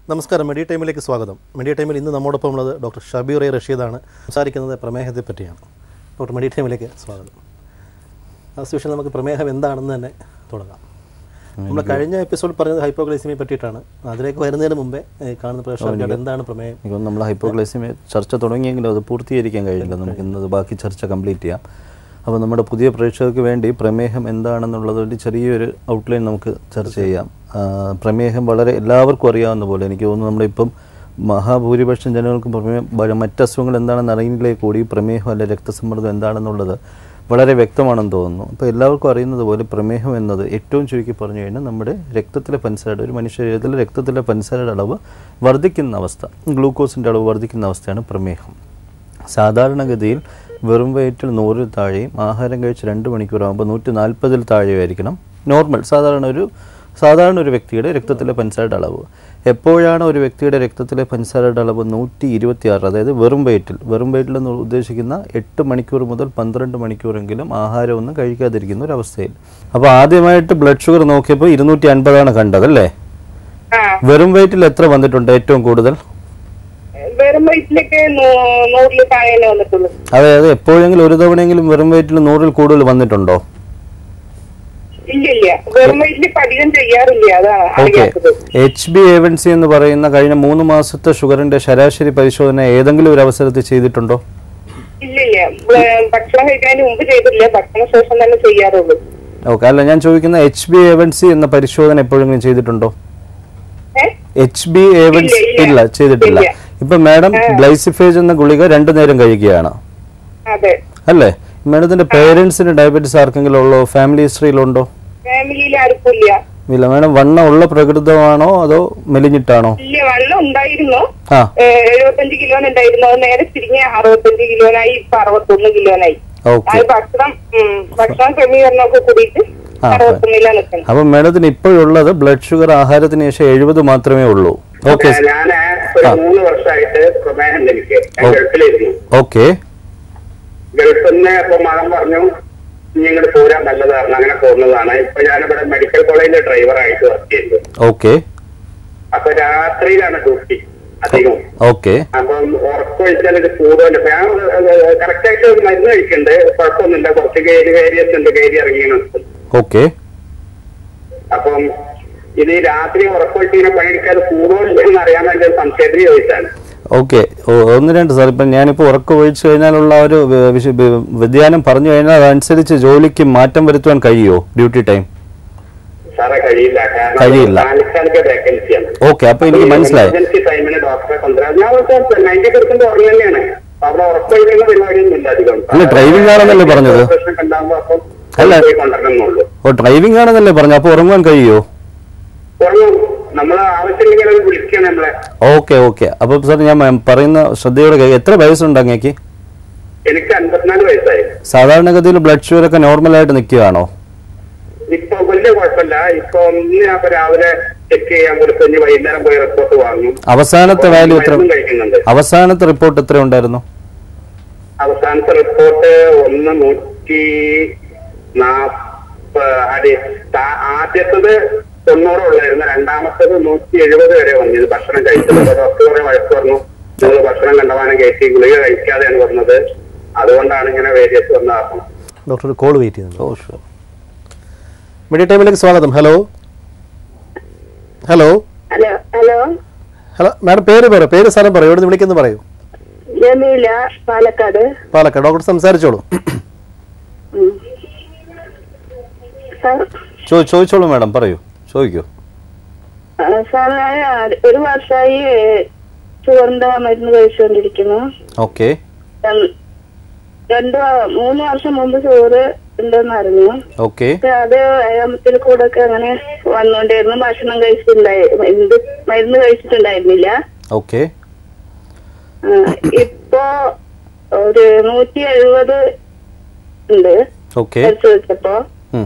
നമസ്കാരം മീഡിയ ടൈമിലേക്ക് സ്വാഗതം മീഡിയ ടൈമിൽ ഇന്ന് നമ്മോടൊപ്പം ഉള്ളത് ഡോക്ടർ ഷബീർ എ റഷീദാണ് സംസാരിക്കുന്നത് പ്രമേഹത്തെ പറ്റിയാണ് ഡോക്ടർ മീഡിയ ടൈമിലേക്ക് സ്വാഗതം ആസ് നമുക്ക് പ്രമേഹം എന്താണെന്ന് തന്നെ തുടങ്ങാം നമ്മൾ കഴിഞ്ഞ എപ്പിസോഡ് പറഞ്ഞത് ഹൈപ്പോഗ്ലൈസിമിയെ പറ്റിയിട്ടാണ് അതിലേക്ക് വരുന്നതിന് മുമ്പേ ഏഹ്, കാണുന്ന പ്രേക്ഷകർക്ക് എന്താണ് പ്രമേഹം ഇപ്പം നമ്മൾ ഹൈപ്പോഗ്ലൈസിമി ചർച്ച തുടങ്ങിയെങ്കിലും അത് പൂർത്തീകരിക്കാൻ കഴിയില്ല നമുക്ക് ഇന്നത് ബാക്കി ചർച്ച കംപ്ലീറ്റ് ചെയ്യാം അപ്പോൾ നമ്മുടെ പുതിയ പ്രേക്ഷകർക്ക് വേണ്ടി പ്രമേഹം എന്താണെന്നുള്ളത് ഒരു ചെറിയൊരു ഔട്ട്ലൈൻ നമുക്ക് ചർച്ച ചെയ്യാം ആ, പ്രമേഹം വളരെ എല്ലാവർക്കും അറിയാവുന്ന പോലെ എനിക്ക് തോന്നുന്നു നമ്മുടെ ഇപ്പം മഹാഭൂരിപക്ഷം ജനങ്ങൾക്ക് പ്രമേഹം വ- മറ്റ് അസുഖങ്ങൾ എന്താണെന്ന് അറിയില്ലേ കൂടി പ്രമേഹം അല്ലെ രക്തസമ്മർദ്ദം എന്താണെന്നുള്ളത് വളരെ വ്യക്തമാണെന്ന് തോന്നുന്നു അപ്പോൾ എല്ലാവർക്കും അറിയുന്നത് പോലെ പ്രമേഹം എന്നത് ഏറ്റവും ചുരുക്കി പറഞ്ഞു കഴിഞ്ഞാൽ നമ്മുടെ രക്തത്തിലെ പഞ്ചസാരയുടെ ഒരു മനുഷ്യ ശരീരത്തിലെ രക്തത്തിലെ പഞ്ചസാരയുടെ അളവ് വർദ്ധിക്കുന്ന അവസ്ഥ ഗ്ലൂക്കോസിൻ്റെ അളവ് വർദ്ധിക്കുന്ന അവസ്ഥയാണ് പ്രമേഹം സാധാരണഗതിയിൽ വെറും വയറ്റിൽ നൂറിൽ താഴെയും ആഹാരം കഴിച്ച് രണ്ട് മണിക്കൂറാകുമ്പോൾ നൂറ്റി നാൽപ്പതിൽ താഴെയായിരിക്കണം നോർമൽ സാധാരണ ഒരു സാധാരണ ഒരു വ്യക്തിയുടെ രക്തത്തിലെ പഞ്ചസാരയുടെ അളവ് എപ്പോഴാണ് ഒരു വ്യക്തിയുടെ രക്തത്തിലെ പഞ്ചസാരയുടെ അളവ് നൂറ്റി ഇരുപത്തിയാറ് അതായത് വെറും വയറ്റിൽ വെറും വയറ്റിൽ എന്ന് ഉദ്ദേശിക്കുന്ന എട്ട് മണിക്കൂർ മുതൽ പന്ത്രണ്ട് മണിക്കൂറെങ്കിലും ആഹാരമൊന്നും കഴിക്കാതിരിക്കുന്ന ഒരു അവസ്ഥയിൽ അപ്പോൾ ആദ്യമായിട്ട് ബ്ലഡ് ഷുഗർ നോക്കിയപ്പോൾ ഇരുന്നൂറ്റി അൻപതാണ് കണ്ടത് അല്ലേ ആ വെറും വയറ്റിൽ എത്ര വന്നിട്ടുണ്ട് ഏറ്റവും കൂടുതൽ വെറും വയറ്റിലേക്ക് നൂ- നൂറില് താഴെ വന്നിട്ടുള്ളൂ അതായത് എപ്പോഴെങ്കിലും ഒരു തവണയെങ്കിലും വെറും വയറ്റിൽ നൂറിൽ കൂടുതൽ വന്നിട്ടുണ്ടോ ഇല്ല ഇല്ല വെറും വയറ്റിൽ ഇപ്പൊ അധികം ചെയ്യാറില്ല അതാണ് ഓക്കെ അറിയാത്തത് H B A one C എന്ന് പറയുന്ന കഴിഞ്ഞ മൂന്ന് മാസത്തെ ഷുഗറിന്റെ ശരാശരി പരിശോധന ഏതെങ്കിലും ഒരു അവസരത്തിൽ ചെയ്തിട്ടുണ്ടോ ഇല്ല ഇല്ല ബ്ല- ഭക്ഷണം കഴിക്കുന്നതിന് മുമ്പ് ചെയ്തിട്ടില്ല ഭക്ഷണ ശേഷം തന്നെ ചെയ്യാറുള്ളൂ ഓക്കെ അല്ല ഞാൻ ചോദിക്കുന്ന H B A one C എന്ന പരിശോധന എപ്പോഴെങ്കിലും ചെയ്തിട്ടുണ്ടോ ഏ H B A one C ഇല്ല, ഇല്ല. ഇല്ല ചെയ്തിട്ടില്ല ഇല്ല. ഇപ്പൊ മാഡം ഗ്ലൈസിഫേജ് എന്ന ഗുളിക രണ്ടു നേരം കഴിക്കുകയാണ് അതെ അല്ലേ മാഡത്തിന്റെ പേരൻസിന് ഡയബറ്റീസ് ആർക്കെങ്കിലും ഉള്ളോ ഫാമിലി ഹിസ്റ്ററിയിലുണ്ടോ ഫാമിലിയിൽ ആർക്കും ഇല്ല ഇല്ല മാഡം വണ്ണം ഉള്ള പ്രകൃതമാണോ അതോ മെലിഞ്ഞിട്ടാണോ ഇല്ല വെള്ളം ഉണ്ടായിരുന്നു ആ എഴുപത്തഞ്ച് കിലോന് ഉണ്ടായിരുന്നു അത് നേരെ തിരിഞ്ഞ് അറുപത്തഞ്ച് കിലോനായി ഇപ്പൊ അറുപത്തൊന്ന് കിലോനായി ഓക്കെ അത് ഭക്ഷണം ഉം, ഭക്ഷണം ക്രമീകരണമൊക്കെ കൂടിയിട്ട് ആ, അറുപത്തൊന്നിലാണ് നിൽക്കുന്നത് അപ്പൊ മാഡത്തിന് ഇപ്പോഴുള്ളത് ബ്ലഡ് ഷുഗർ ആഹാരത്തിന് ശേഷം എഴുപത് മാത്രമേ ഉള്ളൂ ഓക്കെ ഞാൻ ഒരു മൂന്ന് വർഷമായിട്ട് പ്രമേഹം എനിക്ക് ഞാൻ ഓ. ഗൾഫിലായിരുന്നു ഓക്കെ ഗൾഫിൽ നിന്ന് ഇപ്പൊ മകൻ പറഞ്ഞു നീ ഇങ്ങോട്ട് പോരാൻ നല്ലതാണ് അങ്ങനെ പോകുന്നതാണ് ഇപ്പൊ ഞാനിവിടെ മെഡിക്കൽ കോളേജിലെ ഡ്രൈവറായിട്ട് വർക്ക് ചെയ്യുന്നത് ഓക്കെ അപ്പൊ രാത്രിയിലാണ് ഡ്യൂട്ടി അധികം ഓക്കെ അപ്പം ഉറക്കം കഴിച്ചാൽ ഇത് കൂടുതൽ ഇപ്പൊ ഞാൻ കറക്റ്റ് ആയിട്ട് മരുന്ന് കഴിക്കുന്നുണ്ട് കുഴപ്പമൊന്നുമില്ല കുറച്ച് കയറി വേരിയസ് ഉണ്ട് കയറി ഇറങ്ങിയാണ് ഓക്കെ അപ്പം ഇത് ഈ രാത്രി ഉറക്കം വെച്ചിങ്ങനെ പണിയെടുക്കാതെ കൂടുതൽ അറിയാൻ വേണ്ടി ഒരു സംശയത്തിന് ചോദിച്ചാണ് ഓക്കെ ഒന്ന് രണ്ട് സാർ ഇപ്പം ഞാനിപ്പോൾ ഉറക്കം ഒഴിച്ചു കഴിഞ്ഞാലുള്ള ആ ഒരു വ- വിശ- വ- വ്യതിയാനം പറഞ്ഞു കഴിഞ്ഞാൽ അതനുസരിച്ച് ജോലിക്ക് മാറ്റം വരുത്തുവാൻ കഴിയുമോ ഡ്യൂട്ടി ടൈം സാറേ കഴിയില്ല കഴിയില്ല. കാരണം താൽക്കാലിക വേക്കൻസിയാണ് ഓക്കെ അപ്പൊ എനിക്ക് മനസ്സിലായി എമർജൻസി ടൈമിന് ഡോക്ടറെ കൊണ്ടുവരാം ഞാൻ നയൻറ്റി പെർസെന്റ് ഉറങ്ങി തന്നെയാണ് അവിടെ ഉറപ്പിക്കുന്ന പരിപാടിയൊന്നും ഇല്ല അധികം അല്ല, ഡ്രൈവിംഗ് ആണെന്നല്ലേ പറഞ്ഞത്? പ്രശ്നം ഉണ്ടാകുമ്പോ അപ്പം അല്ല. പോയി കൊണ്ടുവരണമെന്നുള്ളൂ ഓ ഡ്രൈവിംഗ് ആണെന്നല്ലേ പറഞ്ഞു അപ്പോൾ ഉറങ്ങുവാൻ കഴിയുമോ ഉറങ്ങും നമ്മളെ ആവശ്യമില്ലെങ്കിൽ അത് വിളിക്കണം നമ്മളെ ഓക്കെ ഓക്കെ അപ്പോൾ സാർ ഞാൻ മ- പറയുന്ന ശ്രദ്ധയോടെ കേ- എത്ര വയസ്സുണ്ട് അങ്ങേക്ക് എനിക്ക് അൻപത്തിനാല് വയസ്സായി സാധാരണഗതിയിൽ ബ്ലഡ് ഷുഗർ ഒക്കെ നോർമലായിട്ട് നിൽക്കുകയാണോ ഇപ്പൊ വലിയ കുഴപ്പമില്ല ഇപ്പൊ ഒന്ന് ഞാൻ ഇപ്പൊ രാവിലെ ചെക്ക് ചെയ്യാൻ കൊടുത്തു ഇനി വൈകുന്നേരം പോയി റിപ്പോർട്ട് വാങ്ങും അവസാനത്തെ അപ്പൊ വാല്യൂ എത്ര മരുന്നും കഴിക്കുന്നുണ്ട് അവസാനത്തെ റിപ്പോർട്ട് എത്ര ഉണ്ടായിരുന്നു അവസാനത്തെ റിപ്പോർട്ട് ഒന്ന് നൂറ്റി നാപ്പ അതെ താ- ആദ്യത്തത് തൊണ്ണൂറുള്ളായിരുന്നു രണ്ടാമത്തത് നൂറ്റി എഴുപത് വരെ വന്നത് ഭക്ഷണം കഴിച്ചത് അപ്പൊ ഡോക്ടർ കുറെ വഴക്ക് പറഞ്ഞു നിങ്ങൾ ഭക്ഷണം കണ്ടമാനം കയറ്റി ഗുളിക കഴിക്കാതെയാണ് പറഞ്ഞത് അതുകൊണ്ടാണ് ഇങ്ങനെ വേരിയസ് വന്ന കാരണം ഡോക്ടർ കോൾ വെയിറ്റ് ചെയ്യുന്നത് ഓ ഷുവർ മീഡിയ ടൈമിലേക്ക് സ്വാഗതം hello hello hello hello hello madam പേര് പറ പേര് സ്ഥലം പറയൂ എവിടെ നിന്ന് വിളിക്കുന്നു പറയൂ ജമീല പാലക്കാട് പാലക്കാട് ഡോക്ടർ സംസാരിച്ചോളൂ ഉം. സാർ ചോ ചോദിച്ചോളൂ മാഡം പറയൂ ചോദിക്കൂ ആ, സാർ ഞാൻ ഒരു വർഷമായി ഷുഗറിന്റെ മരുന്ന് കഴിച്ചുകൊണ്ടിരിക്കുന്നു ഓക്കെ ര- രണ്ട് വ- മൂന്ന് വർഷം മുമ്പ് ഷുഗർ ഉണ്ടെന്ന് അറിഞ്ഞു ഓക്കെ പക്ഷെ അത് വ്യായാമത്തിൽ കൂടെ ഒക്കെ അങ്ങനെ വന്നുകൊണ്ടിരുന്നു ഭക്ഷണം കഴിച്ചിട്ടുണ്ടായി എന്ത് മരുന്ന് കഴിച്ചിട്ടുണ്ടായിരുന്നില്ല ഓക്കെ ആ, ഇപ്പോ ഒരു നൂറ്റി എഴുപത് ഉണ്ട് ഓക്കെ പരിശോധിച്ചപ്പോ ഉം.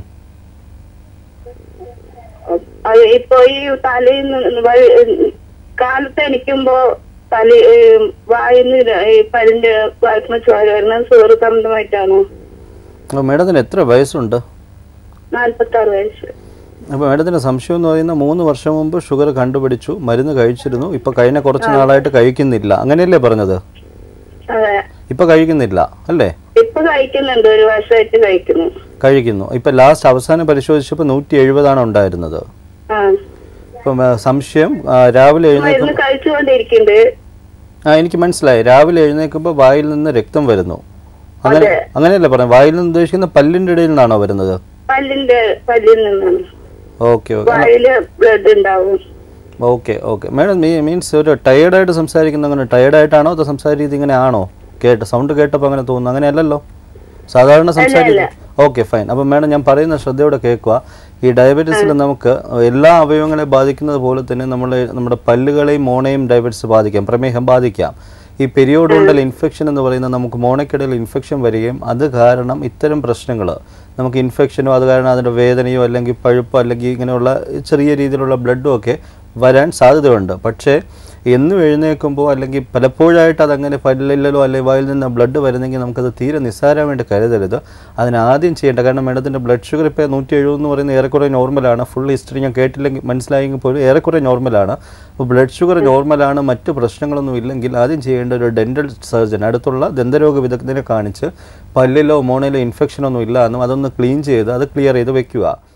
അത് ഇപ്പൊ ഈ തലയിൽ നിന്ന് വഴി- കാലത്ത് എണിക്കുമ്പോ തല വായിന്ന് ഈ പല്ലിന്റെ ഭാഗത്തുനിന്ന് ചോര വരുന്നത് സോറ് സംബന്ധമായിട്ടാണോ ഓ, മാഡത്തിന് എത്ര വയസ്സുണ്ട് നാല്പത്തി ആറ് വയസ്സ് അപ്പോൾ മാഡത്തിൻ്റെ സംശയം എന്ന് പറയുന്ന മൂന്ന് വർഷം മുമ്പ് ഷുഗർ കണ്ടുപിടിച്ചു മരുന്ന് കഴിച്ചിരുന്നു ഇപ്പോൾ കഴിഞ്ഞ കുറച്ച് നാളായിട്ട് കഴിക്കുന്നില്ല അങ്ങനെയല്ലേ പറഞ്ഞത് അതെ ഇപ്പോൾ കഴിക്കുന്നില്ല അല്ലേ ഇപ്പൊ കഴിക്കുന്നുണ്ട് ഒരു വർഷമായിട്ട് കഴിക്കുന്നു കഴിക്കുന്നു ഇപ്പം ലാസ്റ്റ് അവസാനം പരിശോധിച്ചപ്പോൾ നൂറ്റി എഴുപതാണ് ഉണ്ടായിരുന്നത് ആ ഇപ്പം ആ, സംശയം ആ, രാവിലെ എഴുന്നേക്കും മരുന്ന് കഴിച്ചുകൊണ്ടിരിക്കുന്നുണ്ട് ആ എനിക്ക് മനസ്സിലായി രാവിലെ എഴുന്നേൽക്കുമ്പോൾ വായിൽ നിന്ന് രക്തം വരുന്നു അങ്ങനെ അങ്ങനെയല്ലേ പറഞ്ഞു വായിൽ നിന്ന് ഉദ്ദേശിക്കുന്ന പല്ലിൻ്റെ ഇടയിൽ നിന്നാണോ വരുന്നത് പല്ലിന്റെ പല്ലിൽ നിന്നാണ് ഓക്കെ ഓക്കെ വായില് ബ്ലഡ് ഉണ്ടാവും okay okay madam me means ഒരു ടയേർഡായിട്ട് സംസാരിക്കുന്ന അങ്ങനെ ടയേർഡായിട്ടാണോ അതോ സംസാരിക്കുന്നത് ഇങ്ങനെ ആണോ കേട്ട് സൗണ്ട് കേട്ടപ്പോൾ അങ്ങനെ തോന്നുന്നു അങ്ങനെയല്ലല്ലോ സാധാരണ സംസാരിക്കുന്നത് ഓക്കെ ഫൈൻ അപ്പം മാഡം ഞാൻ പറയുന്ന ശ്രദ്ധയോടെ കേൾക്കുക ഈ ഡയബറ്റീസിൽ നമുക്ക് എല്ലാ അവയവങ്ങളെ ബാധിക്കുന്നത് പോലെ തന്നെ നമ്മളെ നമ്മുടെ പല്ലുകളെയും മോണയും ഡയബറ്റീസ് ബാധിക്കാം പ്രമേഹം ബാധിക്കാം ഈ പെരിയോഡോണ്ടൽ ഇൻഫെക്ഷൻ എന്ന് പറയുന്നത് നമുക്ക് മോണയ്ക്കിടയിൽ ഇൻഫെക്ഷൻ വരികയും അത് കാരണം ഇത്തരം പ്രശ്നങ്ങൾ നമുക്ക് ഇൻഫെക്ഷനോ അത് കാരണം അതിൻ്റെ വേദനയോ അല്ലെങ്കിൽ പഴുപ്പോ അല്ലെങ്കിൽ ഇങ്ങനെയുള്ള ചെറിയ രീതിയിലുള്ള ബ്ലഡും ഒക്കെ വരാൻ സാധ്യതയുണ്ട് പക്ഷേ എന്നും എഴുന്നേൽക്കുമ്പോൾ അല്ലെങ്കിൽ പലപ്പോഴായിട്ട് അതങ്ങനെ പല്ലിലോ അല്ലെങ്കിൽ വായിൽ നിന്ന് ബ്ലഡ് വരുന്നെങ്കിൽ നമുക്കത് തീരെ നിസ്സാരമായിട്ട് കരുതരുത് അതിന് ആദ്യം ചെയ്യേണ്ട കാരണം മേഡത്തിൻ്റെ ബ്ലഡ് ഷുഗർ ഇപ്പോൾ നൂറ്റി എഴുപത് എന്ന് പറയുന്നത് ഏറെക്കുറെ നോർമലാണ് ഫുൾ ഹിസ്റ്ററി ഞാൻ കേട്ടില്ലെങ്കിൽ മനസ്സിലായെങ്കിൽ പോലും ഏറെക്കുറെ നോർമലാണ് അപ്പോൾ ബ്ലഡ് ഷുഗർ നോർമലാണ് മറ്റ് പ്രശ്നങ്ങളൊന്നും ഇല്ലെങ്കിൽ ആദ്യം ചെയ്യേണ്ട ഒരു ഡെൻറ്റൽ സർജൻ അടുത്തുള്ള ദന്തരോഗ വിദഗ്ധനെ കാണിച്ച് പല്ലിലോ മോണയിലോ ഇൻഫെക്ഷൻ ഒന്നും ഇല്ല എന്നും അതൊന്ന് ക്ലീൻ ചെയ്ത് അത് ക്ലിയർ ചെയ്ത് വെക്കുക